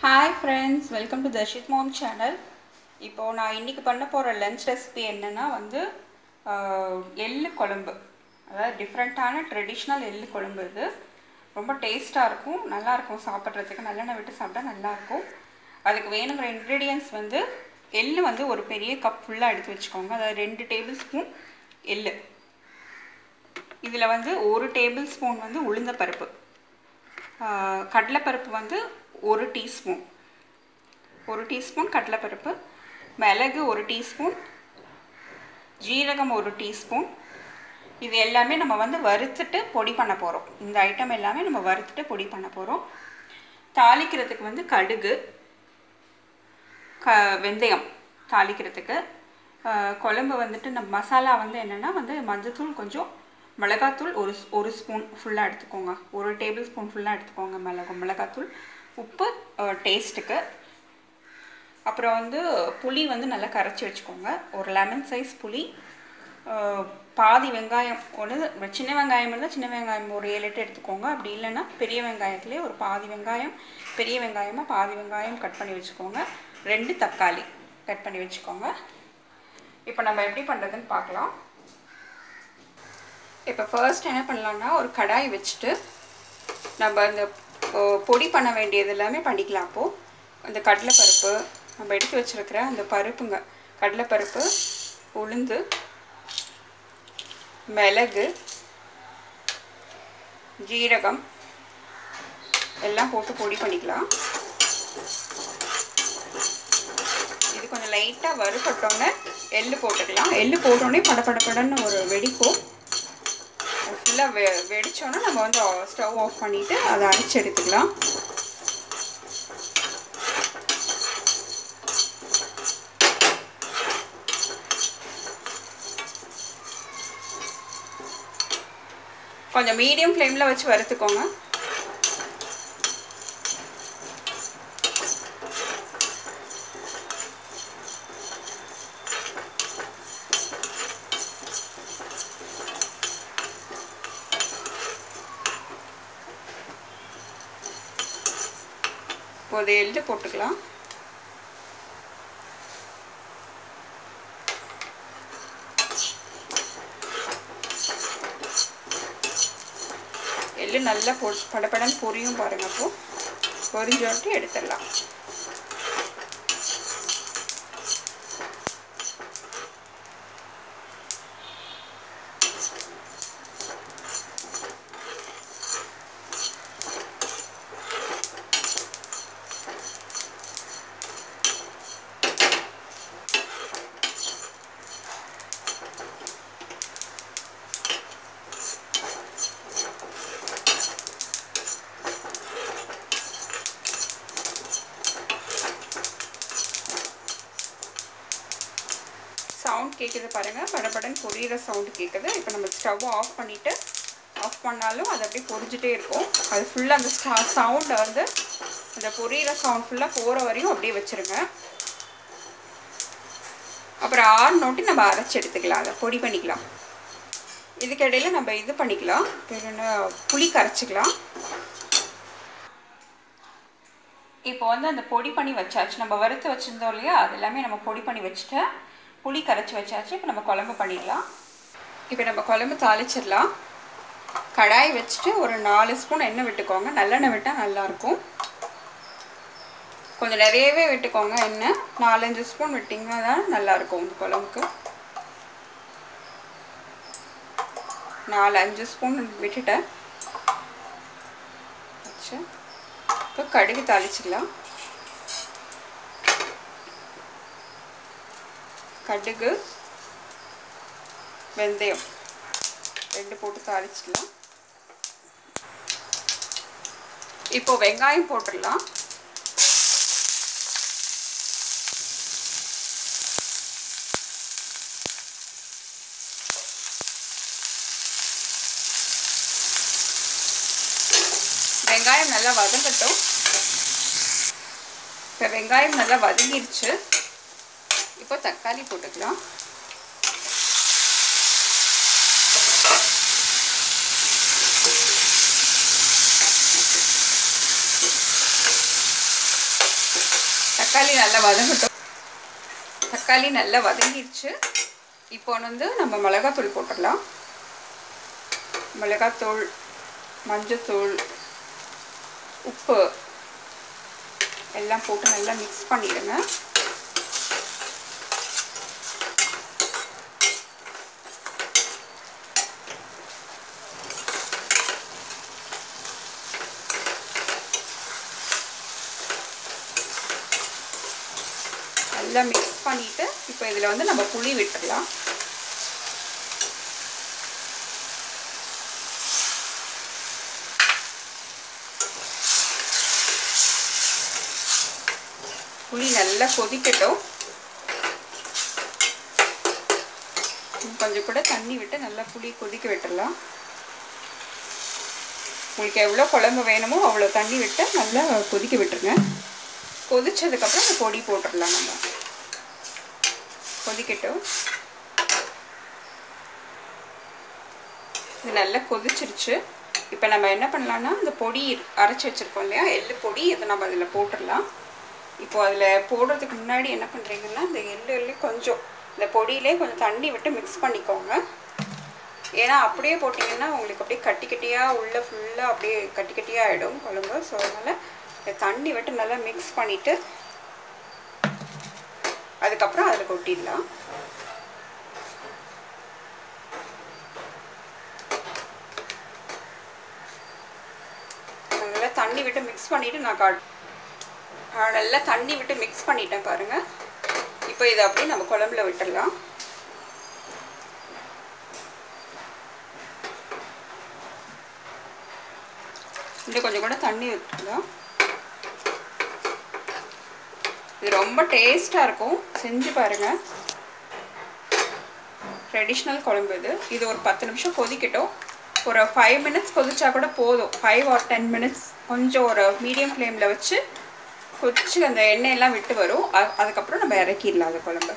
hi friends welcome to Darshith mom channel இப்போது நான் இன்றைக்கி பண்ண போகிற லஞ்ச் ரெசிபி என்னென்னா வந்து ஆஹ், எள்ளு குழம்பு அதாவது டிஃப்ரெண்ட்டான ட்ரெடிஷ்னல் எள்ளு குழம்பு இது ரொம்ப டேஸ்ட்டாக இருக்கும் நல்லாயிருக்கும் சாப்பிட்றதுக்கு நல்லெண்ணெய் விட்டு சாப்பிட்டா நல்லாயிருக்கும் அதுக்கு வேணுங்கிற இன்க்ரீடியன்ஸ் வந்து எள்ளு வந்து ஒரு பெரிய கப் ஃபுல்லாக எடுத்து வச்சுக்கோங்க அதாவது ரெண்டு டேபிள் ஸ்பூன் எள்ளு இதில் வந்து ஒரு டேபிள் ஸ்பூன் வந்து உளுந்த பருப்பு ஆஹ் கடலைப்பருப்பு வந்து ஒரு டீஸ்பூன் ஒரு டீஸ்பூன் கடலைப்பருப்பு மிளகு ஒரு டீஸ்பூன் ஜீரகம் ஒரு டீஸ்பூன் இது எல்லாமே நம்ம வந்து வறுத்துட்டு பொடி பண்ண போகிறோம் இந்த ஐட்டம் எல்லாமே நம்ம வறுத்துட்டு பொடி பண்ண போகிறோம் தாளிக்கிறதுக்கு வந்து கடுகு க வெந்தயம் தாளிக்கிறதுக்கு ஆஹ் குழம்பு வந்துட்டு நம்ம மசாலா வந்து என்னென்னா வந்து மஞ்சத்தூள் கொஞ்சம் மிளகாத்தூள் ஒரு ஸ்- ஒரு ஸ்பூன் ஃபுல்லாக எடுத்துக்கோங்க ஒரு டேபிள் ஸ்பூன் ஃபுல்லாக எடுத்துக்கோங்க மிளகு மிளகாத்தூள் உப்பு டேஸ்ட்டுக்கு அப்புறம் வந்து புளி வந்து நல்லா கரைச்சி வச்சுக்கோங்க ஒரு லெமன் சைஸ் புளி ஆஹ் பாதி வெங்காயம் ஒன்று சின்ன வெங்காயம் இருந்தால் சின்ன வெங்காயம் ஒரு ஏழு எட்டு எடுத்துக்கோங்க அப்படி இல்லைன்னா பெரிய வெங்காயத்துலேயே ஒரு பாதி வெங்காயம் பெரிய வெங்காயமாக பாதி வெங்காயம் கட் பண்ணி வச்சுக்கோங்க ரெண்டு தக்காளி கட் பண்ணி வச்சுக்கோங்க இப்போ நம்ம எப்படி பண்ணுறதுன்னு பார்க்கலாம் இப்போ ஃபர்ஸ்ட் என்ன பண்ணலான்னா ஒரு கடாய் வச்சுட்டு நம்ம அந்த பொ- பொடி பண்ண வேண்டியது எல்லாமே பண்ணிக்கலாம் அப்போது அந்த கடலைப்பருப்பு நம்ம எடுத்து வச்சிருக்கிற அந்த பருப்புங்க கடலைப்பருப்பு உளுந்து மிளகு ஜீரகம் எல்லாம் போட்டு பொடி பண்ணிக்கலாம் இது கொஞ்சம் லைட்டாக வறுபட்டோன்னே எள்ளு போட்டுக்கலாம் எள்ளு போட்டோன்னே படபடபடன்னு ஒரு வெடிக்கும் ஃபுல்லாக வெ வெடிச்சோன்னே நம்ம வந்து ஸ்டவ் ஆஃப் பண்ணிவிட்டு அதை அரைச்சி எடுத்துக்கலாம் கொஞ்சம் மீடியம் ஃப்ளேமில் வச்சு வறுத்துக்கோங்க இப்போ அதை எள்ளு போட்டுக்கலாம் எள்ளு நல்லா பொ படபடன்னு பொரியும் பாருங்க அப்போ பொரிஞ்சோட்டி எடுத்துடலாம் சவுண்ட் கேட்குது பாருங்கள் படபடன்னு பொரியிற சவுண்டு கேட்குது இப்போ நம்ம ஸ்டவ் ஆஃப் பண்ணிவிட்டு ஆஃப் பண்ணாலும் அது அப்படியே பொரிஞ்சிட்டே இருக்கும் அது ஃபுல்லாக அந்த சவுண்டை வந்து அந்த பொரியிற சவுண்ட் ஃபுல்லாக போகிற வரையும் அப்படியே வச்சுருங்க அப்புறம் ஆறு நோட்டி நம்ம அரைச்சி எடுத்துக்கலாம் அதை பொடி பண்ணிக்கலாம் இதுக்கிடையில் நம்ம இது பண்ணிக்கலாம் பேர் என்ன புளி கரைச்சிக்கலாம் இப்போ வந்து அந்த பொடி பண்ணி வச்சாச்சு நம்ம வறுத்து வச்சுருந்தோம் இல்லையா அது எல்லாமே நம்ம பொடி பண்ணி வச்சுட்டு புளி கரைச்சி வச்சாச்சு இப்போ நம்ம குழம்பு பண்ணிடலாம் இப்போ நம்ம குழம்பு தாளிச்சிடலாம் கடாய் வச்சுட்டு ஒரு நாலு ஸ்பூன் எண்ணெய் விட்டுக்கோங்க நல்லெண்ணெய் விட்டால் நல்லாயிருக்கும் கொஞ்சம் நிறையவே விட்டுக்கோங்க எண்ணெய் நாலஞ்சு ஸ்பூன் விட்டிங்கன்னா தான் நல்லாயிருக்கும் இந்த குழம்புக்கு நாலு அஞ்சு ஸ்பூன் விட்டுட்டேன் வச்சு இப்போ கடுகு தாளிச்சிக்கலாம் கடுகு வெந்தயம் ரெண்டு போட்டு தாளிச்சிடலாம் இப்போ வெங்காயம் போட்டுடலாம் வெங்காயம் நல்லா வதங்கட்டும் இப்போ வெங்காயம் நல்லா வதங்கிருச்சு இப்போ தக்காளி போட்டுக்கலாம் தக்காளி நல்லா வதங்கட்டும் தக்காளி நல்லா வதங்கிடுச்சு இப்போ வந்து நம்ம மிளகாத்தூள் போட்டுடலாம் மிளகாத்தூள் மஞ்சத்தூள் உப்பு எல்லாம் போட்டு நல்லா மிக்ஸ் பண்ணிடுங்க நல்லா மிக்ஸ் பண்ணிவிட்டு இப்போ இதில் வந்து நம்ம புளி விட்டுடலாம் புளி நல்லா கொதிக்கட்டும் கொஞ்சம் கூட தண்ணி விட்டு நல்லா புளி கொதிக்க விட்டுடலாம் உங்களுக்கு எவ்வளோ குழம்பு வேணுமோ அவ்வளோ தண்ணி விட்டு நல்லா கொதிக்க விட்டுருங்க கொதிச்சதுக்கப்புறம் அந்த பொடி போட்டுடலாம் நம்ம கொதிக்கட்டும் இது நல்லா கொதிச்சிருச்சு இப்போ நம்ம என்ன பண்ணலான்னா இந்த பொடி அரைச்சி வச்சுருக்கோம் இல்லையா எள்ளு பொடி இதை நம்ம அதில் போட்டுடலாம் இப்போ அதில் போடுறதுக்கு முன்னாடி என்ன பண்ணுறீங்கன்னா இந்த எள்ளு எள்ளு கொஞ்சம் இந்த பொடியிலே கொஞ்சம் தண்ணி விட்டு மிக்ஸ் பண்ணிக்கோங்க ஏன்னா அப்படியே போட்டிங்கன்னா உங்களுக்கு அப்படியே கட்டி கட்டியாக உள்ளே ஃபுல்லாக அப்படியே கட்டி கட்டியாக ஆகிடும் குழம்பு ஸோ அதனால் தண்ணி விட்டு நல்லா மிக்ஸ் பண்ணிவிட்டு அதுக்கப்புறம் அதில் கொட்டிடலாம் நல்லா தண்ணி விட்டு மிக்ஸ் பண்ணிவிட்டு நான் காட் நல்லா தண்ணி விட்டு மிக்ஸ் பண்ணிட்டேன் பாருங்கள் இப்போ இதை அப்படியே நம்ம குழம்புல விட்டுடலாம் இன்னும் கொஞ்சம் கூட தண்ணி விட்டுக்கலாம் இது ரொம்ப டேஸ்ட்டாக இருக்கும் செஞ்சு பாருங்கள் ட்ரெடிஷ்னல் குழம்பு இது இது ஒரு பத்து நிமிஷம் கொதிக்கட்டும் ஒரு ஃபைவ் மினிட்ஸ் கொதிச்சா கூட போதும் ஃபைவ் ஆர் டென் மினிட்ஸ் கொஞ்சம் ஒரு மீடியம் ஃப்ளேமில் வச்சு கொதிச்சு அந்த எண்ணெயெல்லாம் விட்டு வரும் அதுக்கப்புறம் நம்ம இறக்கிடலாம் அந்த குழம்பு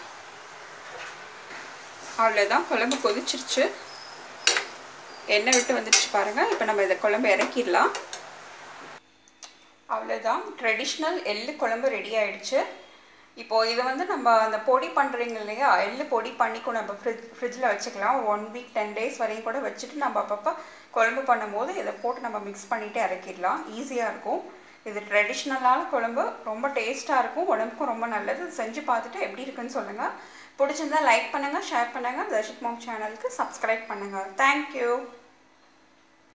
அவ்வளோதான் குழம்பு கொதிச்சிருச்சு எண்ணெய் விட்டு வந்துடுச்சு பாருங்கள் இப்போ நம்ம இதை குழம்பு இறக்கிடலாம் அவ்வளோதான் ட்ரெடிஷ்னல் எள்ளு குழம்பு ரெடி ஆயிடுச்சு இப்போது இதை வந்து நம்ம அந்த பொடி பண்ணுறீங்க இல்லையா எள்ளு பொடி பண்ணிக்கும் நம்ம ஃப்ரிட்ஜ் ஃப்ரிட்ஜில் வச்சுக்கலாம் ஒன் வீக் டென் டேஸ் வரையும் கூட வச்சுட்டு நம்ம அப்பப்போ குழம்பு பண்ணும்போது இதை போட்டு நம்ம மிக்ஸ் பண்ணிவிட்டு இறக்கிடலாம் ஈஸியாக இருக்கும் இது ட்ரெடிஷ்னலான குழம்பு ரொம்ப டேஸ்ட்டாக இருக்கும் உடம்புக்கும் ரொம்ப நல்லது செஞ்சு பார்த்துட்டு எப்படி இருக்குன்னு சொல்லுங்கள் பிடிச்சிருந்தா லைக் பண்ணுங்கள் ஷேர் பண்ணுங்கள் தர்ஷித் மாம் சேனலுக்கு சப்ஸ்கிரைப் பண்ணுங்கள் தேங்க்யூ